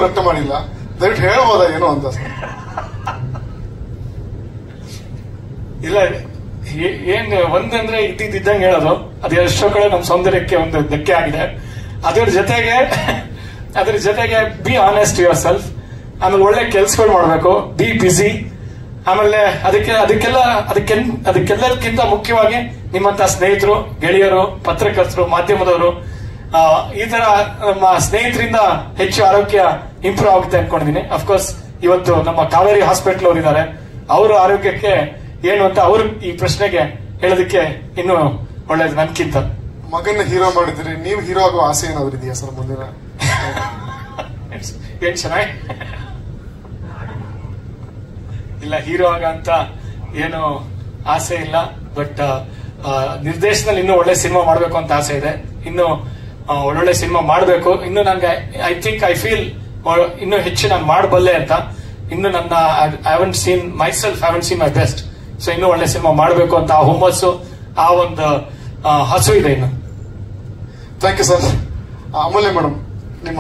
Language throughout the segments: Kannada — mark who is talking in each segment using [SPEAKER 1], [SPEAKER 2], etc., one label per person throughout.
[SPEAKER 1] ಪ್ರಯತ್ನ ಮಾಡಿಲ್ಲ ದಯವಿಟ್ಟು ಹೇಳ್ಬೋದಾ ಏನೋ ಅಂತ ಸರ್
[SPEAKER 2] ಇಲ್ಲ ಏ- ಏನ್ ಒಂದಂದ್ರೆ ಇದ್ದಿದ್ದಂಗೆ ಹೇಳೋದು ಅದು ಎಷ್ಟೋ ಕಡೆ ನಮ್ಮ ಸೌಂದರ್ಯಕ್ಕೆ ಒಂದು ಧಕ್ಕೆ ಆಗಿದೆ ಅದ್ರ ಜೊತೆಗೆ ಅದ್ರ ಜೊತೆಗೆ ಬಿ ಆನೆಸ್ಟ್ ಯುವರ್ ಸೆಲ್ಫ್ ಆಮೇಲೆ ಒಳ್ಳೆ ಕೆಲ್ಸಗಳು ಮಾಡ್ಬೇಕು ಬಿ ಬಿಸಿ ಆಮೇಲೆ ಅದಕ್ಕೆ ಅದಕ್ಕೆಲ್ಲ ಅದಕ್ಕೆ ಅದಕ್ಕೆಲ್ಲದಕ್ಕಿಂತ ಮುಖ್ಯವಾಗಿ ನಿಮ್ಮಂತ ಸ್ನೇಹಿತರು ಗೆಳೆಯರು ಪತ್ರಕರ್ತರು ಮಾಧ್ಯಮದವರು ಆ, ಈ ತರ ನಮ್ಮ ಸ್ನೇಹಿತರಿಂದ ಹೆಚ್ಚು ಆರೋಗ್ಯ ಇಂಪ್ರೂವ್ ಆಗುತ್ತೆ ಅನ್ಕೊಂಡಿದೀನಿ ಅಫ್ಕೋರ್ಸ್ ಇವತ್ತು ನಮ್ಮ ಕಾವೇರಿ ಹಾಸ್ಪಿಟಲ್ ಅವರು ಇದ್ದಾರೆ ಅವರ ಆರೋಗ್ಯಕ್ಕೆ ಏನು ಅಂತ ಅವರು ಈ ಪ್ರಶ್ನೆಗೆ ಹೇಳೋದಕ್ಕೆ ಇನ್ನು ಒಳ್ಳೇದು ನನ್ಕಿಂತ
[SPEAKER 1] ಮಗನ್ನ ಹೀರೋ ಮಾಡಿದ್ರಿ ನೀವು ಹೀರೋ ಆಗೋ ಆಸೆ ಏನಾದ್ರು ಇದೆಯಾ ಸರ್ ಮುಂದಿನ
[SPEAKER 2] ಏನ್ ಚೆನ್ನಾಗಿ ಇಲ್ಲ ಹೀರೋ ಆಗ ಅಂತ ಏನು ಆಸೆ ಇಲ್ಲ ಬಟ್ ನಿರ್ದೇಶನದಲ್ಲಿ ಇನ್ನೂ ಒಳ್ಳೆ ಸಿನಿಮಾ ಮಾಡಬೇಕು ಅಂತ ಆಸೆ ಇದೆ ಇನ್ನು ಆ, ಒಳ್ಳೊಳ್ಳೆ ಸಿನಿಮಾ ಮಾಡಬೇಕು ಇನ್ನು ನಂಗೆ ಐ ಥಿಂಕ್ ಐ ಫೀಲ್ ಇನ್ನು ಹೆಚ್ಚು ನಾನು ಮಾಡಬಲ್ಲೆ ಅಂತ ಇನ್ನು ನನ್ನ I haven't seen myself haven't seen my best so ಇನ್ನೂ ಒಳ್ಳೆ ಸಿನಿಮಾ ಮಾಡಬೇಕು ಅಂತ ಆ ಹುಮ್ಮಸ್ಸು ಆ ಒಂದು ಆ, ಹಸು ಇದೆ ಇನ್ನು
[SPEAKER 1] thank you sir Amulya madam ನಿಮ್ಮ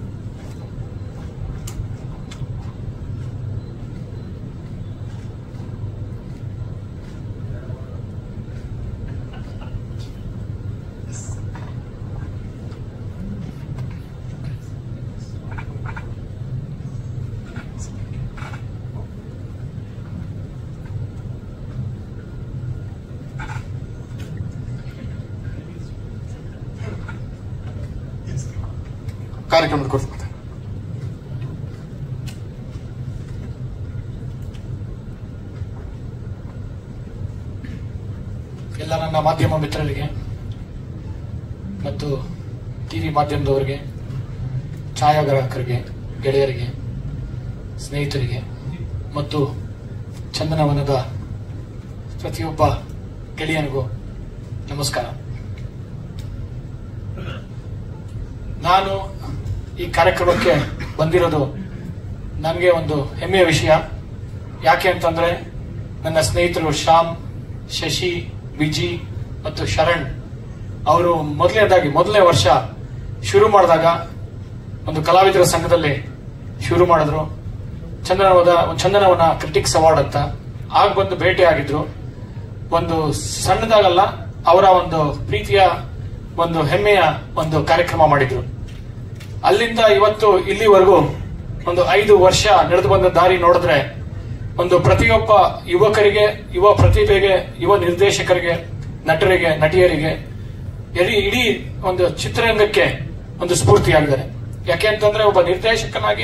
[SPEAKER 1] ಕಾರ್ಯಕ್ರಮದ ಕುರಿತು ಮಾತಾಡಿ.
[SPEAKER 2] ಎಲ್ಲ ನನ್ನ ಮಾಧ್ಯಮ ಮಿತ್ರರಿಗೆ ಮತ್ತು ಟಿವಿ ಮಾಧ್ಯಮದವರಿಗೆ ಛಾಯಾಗ್ರಾಹಕರಿಗೆ ಗೆಳೆಯರಿಗೆ ಸ್ನೇಹಿತರಿಗೆ ಮತ್ತು ಚಂದನವನದ ಪ್ರತಿಯೊಬ್ಬ ಗೆಳೆಯನಿಗೂ ನಮಸ್ಕಾರ ನಾನು ಈ ಕಾರ್ಯಕ್ರಮಕ್ಕೆ ಬಂದಿರೋದು ನನಗೆ ಒಂದು ಹೆಮ್ಮೆಯ ವಿಷಯ ಯಾಕೆ ಅಂತಂದ್ರೆ ನನ್ನ ಸ್ನೇಹಿತರು ಶ್ಯಾಮ್ ಶಶಿ ವಿಜಿ ಮತ್ತು ಶರಣ್ ಅವರು ಮೊದಲನೇದಾಗಿ ಮೊದಲನೇ ವರ್ಷ ಶುರು ಮಾಡಿದಾಗ ಒಂದು ಕಲಾವಿದರ ಸಂಘದಲ್ಲಿ ಶುರು ಮಾಡಿದ್ರು ಚಂದನವದ ಚಂದನವನ ಕ್ರಿಟಿಕ್ಸ್ ಅವಾರ್ಡ್ ಅಂತ ಆಗ ಬಂದು ಭೇಟಿ ಆಗಿದ್ರು ಒಂದು ಸಣ್ಣದಾಗಲ್ಲ ಅವರ ಒಂದು ಪ್ರೀತಿಯ ಒಂದು ಹೆಮ್ಮೆಯ ಒಂದು ಕಾರ್ಯಕ್ರಮ ಮಾಡಿದ್ರು ಅಲ್ಲಿಂದ ಇವತ್ತು ಇಲ್ಲಿವರೆಗೂ ಒಂದು ಐದು ವರ್ಷ ನಡೆದು ಬಂದ ದಾರಿ ನೋಡಿದ್ರೆ ಒಂದು ಪ್ರತಿಯೊಬ್ಬ ಯುವಕರಿಗೆ ಯುವ ಪ್ರತಿಭೆಗೆ ಯುವ ನಿರ್ದೇಶಕರಿಗೆ ನಟರಿಗೆ ನಟಿಯರಿಗೆ ಇಡೀ ಇಡೀ ಒಂದು ಚಿತ್ರರಂಗಕ್ಕೆ ಒಂದು ಸ್ಫೂರ್ತಿಯಾಗಿದ್ದಾರೆ ಯಾಕೆ ಅಂತಂದ್ರೆ ಒಬ್ಬ ನಿರ್ದೇಶಕನಾಗಿ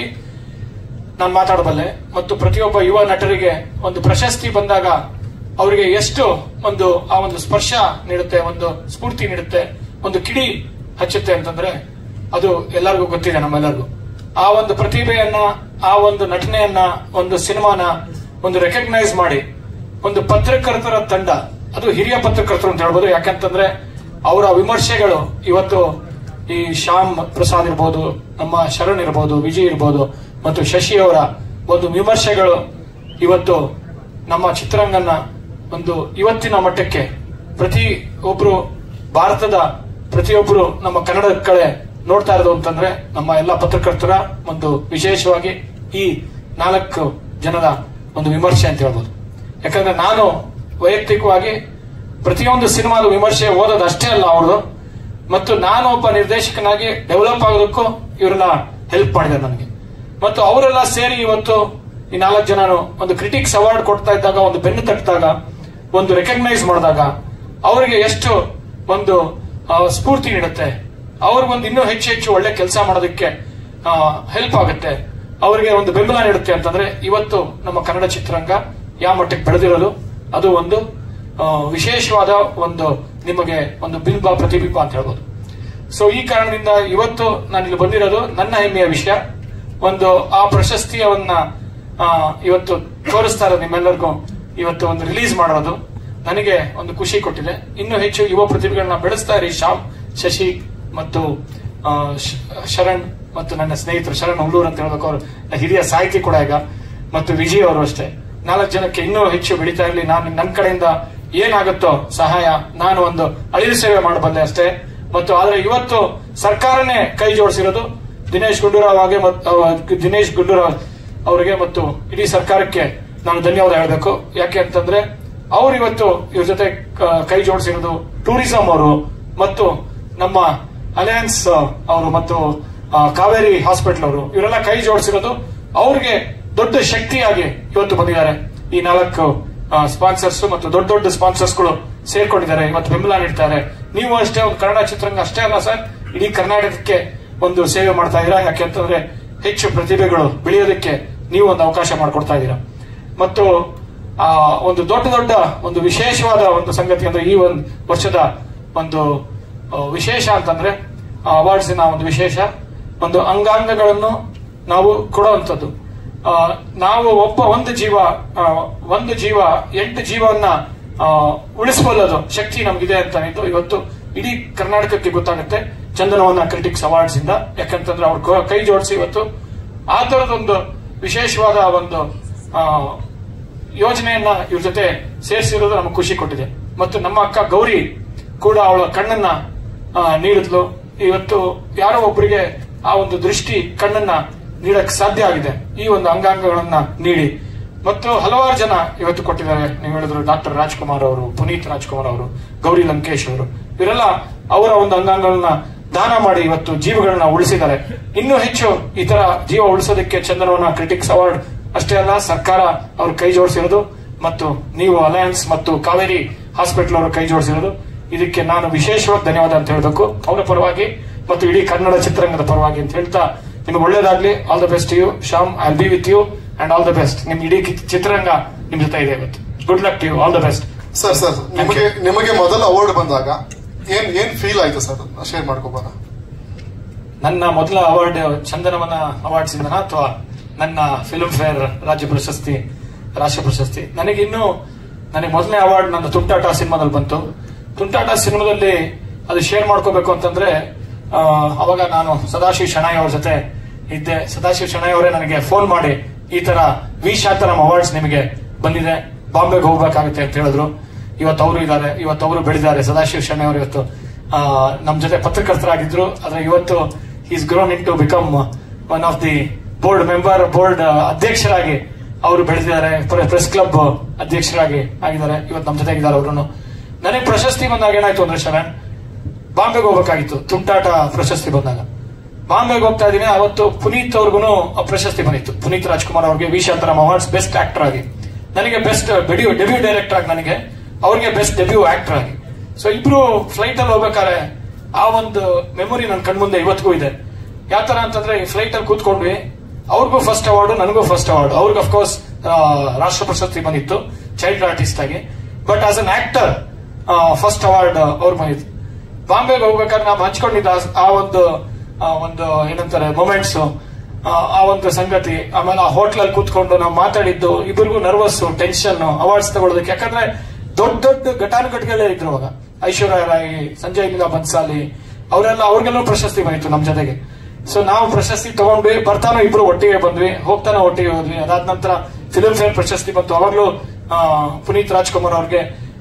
[SPEAKER 2] ನಾನು ಮಾತಾಡಬಲ್ಲೆ ಮತ್ತು ಪ್ರತಿಯೊಬ್ಬ ಯುವ ನಟರಿಗೆ ಒಂದು ಪ್ರಶಸ್ತಿ ಬಂದಾಗ ಅವರಿಗೆ ಎಷ್ಟು ಒಂದು ಆ ಒಂದು ಸ್ಪರ್ಶ ನೀಡುತ್ತೆ ಒಂದು ಸ್ಫೂರ್ತಿ ನೀಡುತ್ತೆ ಒಂದು ಕಿಡಿ ಹಚ್ಚುತ್ತೆ ಅಂತಂದ್ರೆ ಅದು ಎಲ್ಲರಿಗೂ ಗೊತ್ತಿದೆ ನಮ್ಮೆಲ್ಲರಿಗೂ ಆ ಒಂದು ಪ್ರತಿಭೆಯನ್ನ ಆ ಒಂದು ನಟನೆಯನ್ನ ಒಂದು ಸಿನಿಮಾನ ಒಂದು ರೆಕಗ್ನೈಸ್ ಮಾಡಿ ಒಂದು ಪತ್ರಕರ್ತರ ತಂಡ ಅದು ಹಿರಿಯ ಪತ್ರಕರ್ತರು ಅಂತ ಹೇಳ್ಬೋದು ಯಾಕಂತಂದ್ರೆ ಅವರ ವಿಮರ್ಶೆಗಳು ಇವತ್ತು ಈ ಶ್ಯಾಮ್ ಪ್ರಸಾದ್ ಇರ್ಬೋದು ನಮ್ಮ ಶರಣ್ ಇರ್ಬೋದು ವಿಜಯ್ ಇರ್ಬೋದು ಮತ್ತು ಶಶಿ ಅವರ ಒಂದು ವಿಮರ್ಶೆಗಳು ಇವತ್ತು ನಮ್ಮ ಚಿತ್ರರಂಗನ ಒಂದು ಇವತ್ತಿನ ಮಟ್ಟಕ್ಕೆ ಪ್ರತಿ ಒಬ್ರು ಭಾರತದ ಪ್ರತಿಯೊಬ್ಬರು ನಮ್ಮ ಕನ್ನಡ ಕಡೆ ನೋಡ್ತಾ ಇರೋದು ಅಂತಂದ್ರೆ ನಮ್ಮ ಎಲ್ಲ ಪತ್ರಕರ್ತರ ಒಂದು ವಿಶೇಷವಾಗಿ ಈ ನಾಲ್ಕು ಜನದ ಒಂದು ವಿಮರ್ಶೆ ಅಂತ ಹೇಳ್ಬೋದು ಯಾಕಂದ್ರೆ ನಾನು ವೈಯಕ್ತಿಕವಾಗಿ ಪ್ರತಿಯೊಂದು ಸಿನಿಮಾದ ವಿಮರ್ಶೆ ಓದೋದು ಅಷ್ಟೇ ಅಲ್ಲ ಅವ್ರದ್ದು ಮತ್ತು ನಾನು ಒಬ್ಬ ನಿರ್ದೇಶಕನಾಗಿ ಡೆವಲಪ್ ಆಗೋದಕ್ಕೂ ಇವ್ರನ್ನ ಹೆಲ್ಪ್ ಮಾಡಿದ್ದಾರೆ ನನಗೆ ಮತ್ತು ಅವರೆಲ್ಲ ಸೇರಿ ಇವತ್ತು ಈ ನಾಲ್ಕು ಜನನು ಒಂದು ಕ್ರಿಟಿಕ್ಸ್ ಅವಾರ್ಡ್ ಕೊಡ್ತಾ ಇದ್ದಾಗ ಒಂದು ಬೆನ್ನು ತಟ್ಟಿದಾಗ ಒಂದು ರೆಕಗ್ನೈಸ್ ಮಾಡಿದಾಗ ಅವರಿಗೆ ಎಷ್ಟು ಒಂದು ಆ, ಸ್ಫೂರ್ತಿ ನೀಡುತ್ತೆ ಅವ್ರಿಗೊಂದು ಇನ್ನೂ ಹೆಚ್ಚು ಹೆಚ್ಚು ಒಳ್ಳೆ ಕೆಲಸ ಮಾಡೋದಕ್ಕೆ ಹೆಲ್ಪ್ ಆಗುತ್ತೆ ಅವರಿಗೆ ಒಂದು ಬೆಂಬಲ ನೀಡುತ್ತೆ ಅಂತಂದ್ರೆ ಇವತ್ತು ನಮ್ಮ ಕನ್ನಡ ಚಿತ್ರರಂಗ ಯಾವ ಮಟ್ಟಕ್ಕೆ ಬೆಳೆದಿರೋದು ಅದು ಒಂದು ಆ, ವಿಶೇಷವಾದ ಒಂದು ನಿಮಗೆ ಒಂದು ಬಿಂಬ ಪ್ರತಿಬಿಂಬ ಅಂತ ಹೇಳ್ಬೋದು ಸೊ ಈ ಕಾರಣದಿಂದ ಇವತ್ತು ನಾನು ಇಲ್ಲಿ ಬಂದಿರೋದು ನನ್ನ ಹೆಮ್ಮೆಯ ವಿಷಯ ಒಂದು ಆ ಪ್ರಶಸ್ತಿಯವನ್ನ ಆ, ಇವತ್ತು ತೋರಿಸ್ತಾ ಇರೋದು ನಿಮ್ಮೆಲ್ಲರಿಗೂ ಇವತ್ತು ಒಂದು ರಿಲೀಸ್ ಮಾಡೋದು ನನಗೆ ಒಂದು ಖುಷಿ ಕೊಟ್ಟಿದೆ ಇನ್ನು ಹೆಚ್ಚು ಯುವ ಪ್ರತಿಭೆಗಳನ್ನ ಬೆಳೆಸ್ತಾ ಇರಿ ಶ್ಯಾಮ್ ಶಶಿ ಮತ್ತು ಆ, ಶ- ಶರಣ್ ಮತ್ತು ನನ್ನ ಸ್ನೇಹಿತರು ಶರಣ್ ಉಳ್ಳೂರ್ ಅಂತ ಹೇಳ್ಬೇಕು ಅವರು ಹಿರಿಯ ಸಾಹಿತಿ ಕೂಡ ಈಗ ಮತ್ತು ವಿಜಯ್ ಅವರು ಅಷ್ಟೇ ನಾಲ್ಕು ಜನಕ್ಕೆ ಇನ್ನೂ ಹೆಚ್ಚು ಬೆಳೀತಾ ಇರಲಿ ನಾನು ನನ್ನ ಕಡೆಯಿಂದ ಏನಾಗುತ್ತೋ ಸಹಾಯ ನಾನು ಒಂದು ಅಳಿಲು ಸೇವೆ ಮಾಡಬಲ್ಲೆ ಅಷ್ಟೇ ಮತ್ತು ಆದ್ರೆ ಇವತ್ತು ಸರ್ಕಾರನೇ ಕೈ ಜೋಡಿಸಿರೋದು ದಿನೇಶ್ ಗುಂಡೂರಾವ್ ಹಾಗೆ ಮತ್- ಅವ- ದಿನೇಶ್ ಗುಂಡೂರಾವ್ ಅವರಿಗೆ ಮತ್ತು ಇಡೀ ಸರ್ಕಾರಕ್ಕೆ ನಾನು ಧನ್ಯವಾದ ಹೇಳಬೇಕು ಯಾಕೆ ಅಂತಂದ್ರೆ ಅವ್ರು ಇವತ್ತು ಇವ್ರ ಜೊತೆ ಕ- ಕೈ ಜೋಡಿಸಿರೋದು ಟೂರಿಸಂ ಅವರು ಮತ್ತು ನಮ್ಮ ಅಲಯನ್ಸ್ ಅವರು ಮತ್ತು ಆ, ಕಾವೇರಿ ಹಾಸ್ಪಿಟಲ್ ಅವರು ಇವರೆಲ್ಲ ಕೈ ಜೋಡಿಸಿರೋದು ಅವ್ರಿಗೆ ದೊಡ್ಡ ಶಕ್ತಿಯಾಗಿ ಇವತ್ತು ಬಂದಿದ್ದಾರೆ ಈ ನಾಲ್ಕು ಸ್ಪಾನ್ಸರ್ಸ್ ಮತ್ತು ದೊಡ್ಡ ದೊಡ್ಡ ಸ್ಪಾನ್ಸರ್ಸ್ಗಳು ಸೇರ್ಕೊಂಡಿದ್ದಾರೆ ಇವತ್ತು ಬೆಂಬಲ ನೀಡ್ತಾರೆ ನೀವು ಅಷ್ಟೇ ಒಂದು ಕನ್ನಡ ಚಿತ್ರರಂಗ ಅಷ್ಟೇ ಅಲ್ಲ ಸರ್ ಇಡೀ ಕರ್ನಾಟಕಕ್ಕೆ ಒಂದು ಸೇವೆ ಮಾಡ್ತಾ ಇದ್ದೀರಾ ಯಾಕೆಂತಂದ್ರೆ ಹೆಚ್ಚು ಪ್ರತಿಭೆಗಳು ಬೆಳೆಯೋದಕ್ಕೆ ನೀವು ಒಂದು ಅವಕಾಶ ಮಾಡಿಕೊಡ್ತಾ ಇದ್ದೀರಾ ಮತ್ತು ಆ ಒಂದು ದೊಡ್ಡ ದೊಡ್ಡ ಒಂದು ವಿಶೇಷವಾದ ಒಂದು ಸಂಗತಿ ಅಂದ್ರೆ ಈ ಒಂದು ವರ್ಷದ ಒಂದು ಆ, ವಿಶೇಷ ಅಂತಂದ್ರೆ ಅವಾರ್ಡ್ಸಿನ ಒಂದು ವಿಶೇಷ ಒಂದು ಅಂಗಾಂಗಗಳನ್ನು ನಾವು ಕೊಡುವಂಥದ್ದು ಆ, ನಾವು ಒಬ್ಬ ಒಂದು ಜೀವ ಆ, ಒಂದು ಜೀವ ಎಂಟು ಜೀವವನ್ನ ಆ, ಉಳಿಸಬಲ್ಲದು ಶಕ್ತಿ ನಮ್ಗಿದೆ ಅಂತ ಇದು ಇವತ್ತು ಇಡೀ ಕರ್ನಾಟಕಕ್ಕೆ ಗೊತ್ತಾಗುತ್ತೆ ಚಂದನವನ ಕ್ರಿಟಿಕ್ಸ್ ಅವಾರ್ಡ್ಸ್ ಇಂದ ಯಾಕಂತಂದ್ರೆ ಅವ್ರ ಕೊ- ಕೈ ಜೋಡಿಸಿ ಇವತ್ತು ಆ ತರದೊಂದು ವಿಶೇಷವಾದ ಒಂದು ಆ, ಯೋಜನೆಯನ್ನ ಇವ್ರ ಜೊತೆ ಸೇರಿಸಿರೋದು ನಮಗೆ ಖುಷಿ ಕೊಟ್ಟಿದೆ ಮತ್ತು ನಮ್ಮ ಅಕ್ಕ ಗೌರಿ ಕೂಡ ಅವಳ ಕಣ್ಣನ್ನ ಆ, ನೀಡಿದ್ಲು ಇವತ್ತು ಯಾರೋ ಒಬ್ಬರಿಗೆ ಆ ಒಂದು ದೃಷ್ಟಿ ಕಣ್ಣನ್ನ ನೀಡಕ್ ಸಾಧ್ಯ ಆಗಿದೆ ಈ ಒಂದು ಅಂಗಾಂಗಗಳನ್ನ ನೀಡಿ ಮತ್ತು ಹಲವಾರು ಜನ ಇವತ್ತು ಕೊಟ್ಟಿದ್ದಾರೆ ನೀವು ಹೇಳಿದ್ರು ಡಾಕ್ಟರ್ ರಾಜ್ಕುಮಾರ್ ಅವರು ಪುನೀತ್ ರಾಜ್ಕುಮಾರ್ ಅವರು ಗೌರಿ ಲಂಕೇಶ್ ಅವರು ಇವರೆಲ್ಲ ಅವರ ಒಂದು ಅಂಗಾಂಗಗಳನ್ನ ದಾನ ಮಾಡಿ ಇವತ್ತು ಜೀವಗಳನ್ನ ಉಳಿಸಿದ್ದಾರೆ ಇನ್ನೂ ಹೆಚ್ಚು ಈ ತರ ಜೀವ ಉಳಿಸೋದಕ್ಕೆ ಚಂದನವನ ಕ್ರಿಟಿಕ್ಸ್ ಅವಾರ್ಡ್ ಅಷ್ಟೇ ಅಲ್ಲ ಸರ್ಕಾರ ಅವ್ರ ಕೈ ಜೋಡಿಸಿರೋದು ಮತ್ತು ನೀವು ಅಲಯನ್ಸ್ ಮತ್ತು ಕಾವೇರಿ ಹಾಸ್ಪಿಟಲ್ ಅವರು ಕೈ ಜೋಡಿಸಿರೋದು ಇದಕ್ಕೆ ನಾನು ವಿಶೇಷವಾಗಿ ಧನ್ಯವಾದ ಅಂತ ಹೇಳಬೇಕು ಅವರ ಪರವಾಗಿ ಮತ್ತು ಇಡೀ ಕನ್ನಡ ಚಿತ್ರರಂಗದ ಪರವಾಗಿ ಅಂತ ಹೇಳ್ತಾ ನಿಮಗೆ ಒಳ್ಳೇದಾಗ್ಲಿ all the best you Shyam I be with you and all the best ನಿಮ್ ಇಡೀ ಕಿ- ಚಿತ್ರರಂಗ ನಿಮ್ ಜೊತೆ ಇದೆ ಇವತ್ತು good luck to you all the best
[SPEAKER 1] sir sir ನಿಮಗೆ ನಿಮಗೆ ಮೊದಲ ಅವಾರ್ಡ್ ಬಂದಾಗ ಏನ್ ಏನ್ ಫೀಲ್ ಆಯ್ತು ಸರ್ ಶೇರ್ ಮಾಡ್ಕೋಬೋದಾ
[SPEAKER 2] ನನ್ನ ಮೊದಲ ಅವಾರ್ಡ್ ಚಂದನವನ ಅವಾರ್ಡ್ಸ್ ಇಂದನ ಅಥವಾ ನನ್ನ ಫಿಲ್ಮ್ ಫೇರ್ ರಾಜ್ಯ ಪ್ರಶಸ್ತಿ ರಾಷ್ಟ್ರ ಪ್ರಶಸ್ತಿ ನನಗಿನ್ನೂ ನನಗೆ ಮೊದಲನೇ ಅವಾರ್ಡ್ ನನ್ನ ತುಂಟಾಟ ಸಿನಿಮಾದಲ್ಲಿ ಬಂತು ತುಂಟಾಟ ಸಿನಿಮಾದಲ್ಲಿ ಅದು ಶೇರ್ ಮಾಡ್ಕೋಬೇಕು ಅಂತಂದ್ರೆ ಆ, ಅವಾಗ ನಾನು ಸದಾಶಿವ್ ಶಣಾಯಿ ಅವ್ರ ಜೊತೆ ಇದ್ದೆ ಸದಾಶಿವ್ ಶಣಾಯಿ ಅವರೇ ನನಗೆ ಫೋನ್ ಮಾಡಿ ಈ ತರ ವಿ ಶಾಂತರಾಮ್ ಅವಾರ್ಡ್ಸ್ ನಿಮಗೆ ಬಂದಿದೆ ಬಾಂಬೆಗೆ ಹೋಗ್ಬೇಕಾಗುತ್ತೆ ಅಂತ ಹೇಳಿದ್ರು ಇವತ್ತು ಅವರು ಇದ್ದಾರೆ ಇವತ್ತು ಅವರು ಬೆಳೆದಿದ್ದಾರೆ ಸದಾಶಿವ್ ಶಣೆ ಅವರು ಇವತ್ತು ಆ, ನಮ್ ಜೊತೆ ಪತ್ರಕರ್ತರಾಗಿದ್ರು ಆದ್ರೆ ಇವತ್ತು is grown into become one of the board member board ಅಧ್ಯಕ್ಷರಾಗಿ ಅವರು ಬೆಳೆದಿದ್ದಾರೆ ಪ್ರೆಸ್ ಕ್ಲಬ್ ಅಧ್ಯಕ್ಷರಾಗಿ ಆಗಿದ್ದಾರೆ ಇವತ್ತು ನಮ್ ಜೊತೆಗಿದ್ದಾರೆ ಅವರು ನನಗೆ ಪ್ರಶಸ್ತಿ ಬಂದಾಗ ಏನಾಯ್ತು ಅಂದ್ರೆ ಶರಣ್ ಬಾಂಬೆಗೆ ಹೋಗ್ಬೇಕಾಗಿತ್ತು ತುಂಟಾಟ ಪ್ರಶಸ್ತಿ ಬಂದಾಗ ಬಾಂಬೆಗೆ ಹೋಗ್ತಾ ಇದೀನಿ ಅವತ್ತು ಪುನೀತ್ ಅವ್ರಿಗೂ ಪ್ರಶಸ್ತಿ ಬಂದಿತ್ತು ಪುನೀತ್ ರಾಜ್ಕುಮಾರ್ ಅವ್ರಿಗೆ V Shantaram awards best actor ಆಗಿ ನನಗೆ ಬೆಸ್ಟ್ ಡೆಬ್ಯೂ ಡೆಬ್ಯೂ ಡೈರೆಕ್ಟರ್ ಆಗಿ ನನಗೆ ಅವ್ರಿಗೆ ಬೆಸ್ಟ್ ಡೆಬ್ಯೂ ಆಕ್ಟರ್ ಆಗಿ ಸೊ ಇಬ್ರು ಫ್ಲೈಟ್ ಅಲ್ಲಿ ಹೋಗ್ಬೇಕಾದ್ರೆ ಆ ಒಂದು ಮೆಮೊರಿ ನನ್ನ ಕಣ್ಮುಂದೆ ಇವತ್ತಿಗೂ ಇದೆ ಯಾವ ತರ ಅಂತಂದ್ರೆ ಈ ಫ್ಲೈಟ್ ಅಲ್ಲಿ ಕೂತ್ಕೊಂಡ್ವಿ ಅವ್ರಿಗೂ ಫಸ್ಟ್ ಅವಾರ್ಡ್ ನನಗೂ ಫಸ್ಟ್ ಅವಾರ್ಡ್ ಅವ್ರಿಗೆ ಅಫ್ಕೋರ್ಸ್ ರಾಷ್ಟ್ರ ಪ್ರಶಸ್ತಿ ಬಂದಿತ್ತು ಚೈಲ್ಡ್ ಆರ್ಟಿಸ್ಟ್ ಆಗಿ but as an actor first award ಅವ್ರು ಬಂದಿತ್ತು ಬಾಂಬೆಗೆ ಹೋಗ್ಬೇಕಾದ್ರೆ ನಾವು ಹಂಚ್ಕೊಂಡಿದ್ದ ಆ- ಆ ಒಂದು ಆ ಒಂದು ಏನಂತಾರೆ ಮೊಮೆಂಟ್ಸ್ ಆ ಒಂದು ಸಂಗತಿ ಆಮೇಲೆ ಆ ಹೋಟ್ಲಲ್ಲಿ ಕೂತ್ಕೊಂಡು ನಾವು ಮಾತಾಡಿದ್ದು ಇಬ್ಬರಿಗೂ ನರ್ವಸ್ ಟೆನ್ಷನ್ ಅವಾರ್ಡ್ಸ್ ತಗೊಳ್ಳೋದಕ್ಕೆ ಯಾಕಂದ್ರೆ ದೊಡ್ಡ ದೊಡ್ಡ ಘಟಾನುಘಟಿಗಳೇ ಇದ್ರು ಅವಾಗ ಐಶ್ವರ್ಯ ರಾಯ್ ಸಂಜಯ್ ಲೀಲಾ ಬನ್ಸಾಲಿ ಅವರೆಲ್ಲ ಅವ್ರಿಗೆಲ್ಲೂ ಪ್ರಶಸ್ತಿ ಬಂದಿತ್ತು ನಮ್ ಜೊತೆಗೆ ಸೊ ನಾವು ಪ್ರಶಸ್ತಿ ತಗೊಂಡ್ವಿ ಬರ್ತಾನೋ ಇಬ್ರು ಒಟ್ಟಿಗೆ ಬಂದ್ವಿ ಹೋಗ್ತಾನೋ ಒಟ್ಟಿಗೆ ಹೋದ್ವಿ ಅದಾದ ನಂತರ ಫಿಲ್ಮ್ ಫೇರ್ ಪ್ರಶಸ್ತಿ ಬಂತು ಅವಾಗ್ಲೂ ಆ, ಪುನೀತ್ ರಾಜ್ಕುಮಾರ್ ಅವ್ರಿಗೆ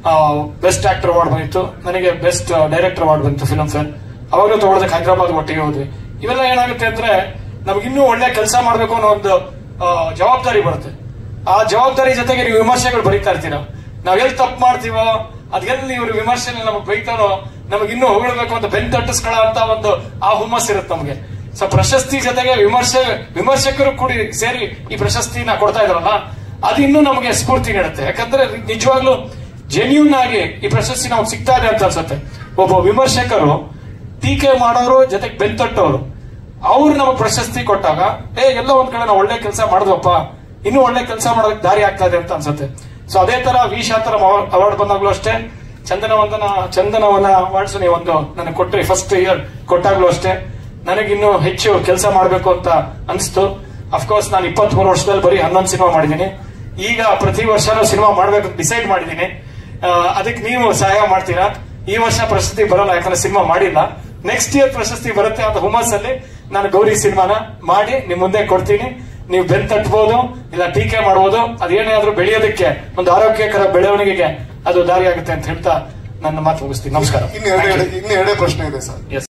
[SPEAKER 2] ಬೆಸ್ಟ್ ಆಕ್ಟರ್ ಅವಾರ್ಡ್ ಬಂದಿತ್ತು ನನಗೆ ಬೆಸ್ಟ್ ಡೈರೆಕ್ಟರ್ ಅವಾರ್ಡ್ ಬಂತು ಫಿಲ್ಮ್ ಫೇರ್ ಅವಾಗಲೂ ತಗೊಳ್ಳೋದಕ್ಕೆ ಹೈದರಾಬಾದ್ ಒಟ್ಟಿಗೆ ಹೋದ್ವಿ ಇವೆಲ್ಲ ಏನಾಗುತ್ತೆ ಅಂದ್ರೆ ನಮ್ಗೆ ಇನ್ನೂ ಒಳ್ಳೆ ಕೆಲಸ ಮಾಡ್ಬೇಕು ಅನ್ನೋ ಒಂದು ಆ, ಜವಾಬ್ದಾರಿ ಬರುತ್ತೆ ಆ ಜವಾಬ್ದಾರಿ ಜೊತೆಗೆ ನೀವು ವಿಮರ್ಶೆಗಳು ಬರೀತಾ ಇರ್ತೀರ ನಾವೆಲ್ಲಿ ತಪ್ಪು ಮಾಡ್ತೀವೋ ಅದೆಲ್ಲಿ ಇವ್ರ ವಿಮರ್ಶೆ ನಮಗೆ ಬೈತಾರೋ ನಮಗೆ ಇನ್ನೂ ಹೊಗಳಬೇಕು ಅಂತ ಬೆನ್ ತಟ್ಟಿಸ್ಕೊಳ್ಳೋ ಅಂತ ಒಂದು ಆ ಹುಮ್ಮಸ್ ಇರುತ್ತೆ ನಮಗೆ ಸೊ ಪ್ರಶಸ್ತಿ ಜೊತೆಗೆ ವಿಮರ್ಶೆ ವಿಮರ್ಶಕರು ಕೂಡಿ ಸೇರಿ ಈ ಪ್ರಶಸ್ತಿನ ಕೊಡ್ತಾ ಇದ್ರಲ್ಲ ಅದು ಇನ್ನೂ ನಮಗೆ ಸ್ಫೂರ್ತಿ ನೀಡುತ್ತೆ ಯಾಕಂದ್ರೆ ನಿಜವಾಗ್ಲೂ ಜೆನ್ಯೂನ್ ಆಗಿ ಈ ಪ್ರಶಸ್ತಿ ನಮ್ಗೆ ಸಿಗ್ತಾ ಇದೆ ಅಂತ ಅನ್ಸುತ್ತೆ ಒಬ್ಬ ವಿಮರ್ಶಕರು ಟೀಕೆ ಮಾಡೋರು ಜೊತೆಗೆ ಬೆನ್ ತಟ್ಟೋರು ಅವ್ರು ನಮಗೆ ಪ್ರಶಸ್ತಿ ಕೊಟ್ಟಾಗ ಏ ಎಲ್ಲೋ ಒಂದ್ ಕಡೆ ನಾವು ಒಳ್ಳೆ ಕೆಲಸ ಮಾಡಿದ್ವಪ್ಪ ಇನ್ನೂ ಒಳ್ಳೆ ಕೆಲಸ ಮಾಡೋದಕ್ಕೆ ದಾರಿ ಆಗ್ತಾ ಇದೆ ಅಂತ ಅನ್ಸುತ್ತೆ ಸೊ ಅದೇ ತರ ವಿ ಶಾಂತರಂ ಅವಾರ್ಡ್ ಬಂದಾಗ್ಲೂ ಅಷ್ಟೇ ಚಂದನವಂದನ ಚಂದನವನ ಅವಾರ್ಡ್ಸ್ ನೀವು ಒಂದು ನನಗೆ ಕೊಟ್ರಿ ಫಸ್ಟ್ ಇಯರ್ ಕೊಟ್ಟಾಗ್ಲೂ ಅಷ್ಟೇ ನನಗಿನ್ನೂ ಹೆಚ್ಚು ಕೆಲಸ ಮಾಡಬೇಕು ಅಂತ ಅನಿಸ್ತು ಅಫ್ಕೋರ್ಸ್ ನಾನು ಇಪ್ಪತ್ತ್ ಮೂರು ವರ್ಷದಲ್ಲಿ ಬರೀ ಹನ್ನೊಂದು ಸಿನಿಮಾ ಮಾಡಿದ್ದೀನಿ ಈಗ ಪ್ರತಿ ವರ್ಷನೂ ಸಿನಿಮಾ ಮಾಡ್ಬೇಕು ಡಿಸೈಡ್ ಮಾಡಿದ್ದೀನಿ ಆ, ಅದಕ್ಕೆ ನೀವು ಸಹಾಯ ಮಾಡ್ತೀರಾ ಈ ವರ್ಷ ಪ್ರಶಸ್ತಿ ಬರಲ್ಲ ಯಾಕಂದ್ರೆ ಸಿನಿಮಾ ಮಾಡಿಲ್ಲ ನೆಕ್ಸ್ಟ್ ಇಯರ್ ಪ್ರಶಸ್ತಿ ಬರುತ್ತೆ ಅಂತ ಹುಮ್ಮಸ್ಸಲ್ಲಿ ನಾನು ಗೌರಿ ಸಿನಿಮಾನ ಮಾಡಿ ನಿಮ್ ಮುಂದೆ ಕೊಡ್ತೀನಿ ನೀವು ಬೆನ್ ತಟ್ಬೋದು ಇಲ್ಲ ಟೀಕೆ ಮಾಡ್ಬೋದು ಅದೇನೇ ಆದ್ರೂ ಬೆಳೆಯೋದಕ್ಕೆ ಒಂದು ಆರೋಗ್ಯಕರ ಬೆಳವಣಿಗೆಗೆ ಅದು ದಾರಿ ಆಗುತ್ತೆ ಅಂತ ಹೇಳ್ತಾ ನನ್ನ ಮಾತು ಮುಗಿಸ್ತೀನಿ ನಮಸ್ಕಾರ
[SPEAKER 1] ಇನ್ನು ಎರಡೇ ಇನ್ನು ಎರಡೇ ಪ್ರಶ್ನೆ ಇದೆ ಸರ್
[SPEAKER 2] Yes.